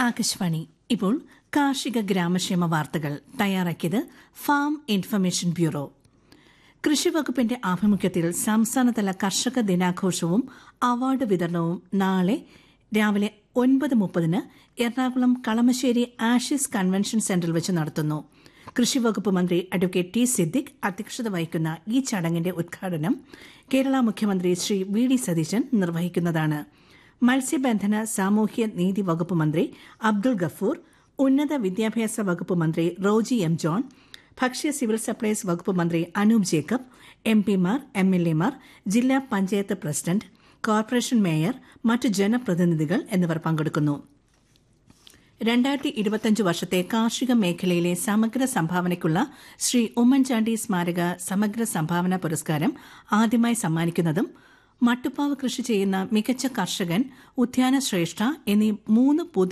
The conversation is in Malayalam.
ആകാശവാണി ഇപ്പോൾ കാർഷിക ഗ്രാമക്ഷേമ വാർത്തകൾ തയ്യാറാക്കിയത് ഫാം ഇൻഫർമേഷൻ ബ്യൂറോ കൃഷി വകുപ്പിന്റെ ആഭിമുഖ്യത്തിൽ സംസ്ഥാനതല കർഷക ദിനാഘോഷവും അവാർഡ് വിതരണവും നാളെ രാവിലെ ഒൻപത് മുപ്പതിന് എറണാകുളം കളമശ്ശേരി ആഷിസ് കൺവെൻഷൻ സെന്ററിൽ വെച്ച് നടത്തുന്നു കൃഷി വകുപ്പ് മന്ത്രി അഡ്വക്കേറ്റ് ടി സിദ്ദിഖ് അധ്യക്ഷത വഹിക്കുന്ന ഈ ചടങ്ങിന്റെ ഉദ്ഘാടനം കേരള മുഖ്യമന്ത്രി ശ്രീ വി ഡി സതീശൻ നിർവഹിക്കുന്നതാണ് മത്സ്യബന്ധന സാമൂഹ്യ നീതി വകുപ്പ് മന്ത്രി അബ്ദുൾ ഗഫൂർ ഉന്നത വിദ്യാഭ്യാസ വകുപ്പ് മന്ത്രി റോജി എം ജോൺ ഭക്ഷ്യ സിവിൽ സപ്ലൈസ് വകുപ്പ് മന്ത്രി അനൂപ് ജേക്കബ് എം പിമാർ എം എൽ എമാർ ജില്ലാ പഞ്ചായത്ത് പ്രസിഡന്റ് കോർപ്പറേഷൻ മേയർ മറ്റ് ജനപ്രതിനിധികൾ എന്നിവർ പങ്കെടുക്കുന്നു രണ്ടായിരത്തി ഇരുപത്തിയഞ്ച് വർഷത്തെ കാർഷിക മേഖലയിലെ സമഗ്ര സംഭാവനയ്ക്കുള്ള ശ്രീ ഉമ്മൻചാണ്ടി സ്മാരക സമഗ്ര സംഭാവന പുരസ്കാരം ആദ്യമായി സമ്മാനിക്കുന്നതും മട്ടുപ്പാവ് കൃഷി ചെയ്യുന്ന മികച്ച കർഷകൻ ഉദ്യാന ശ്രേഷ്ഠ എന്നീ മൂന്ന് പൊതു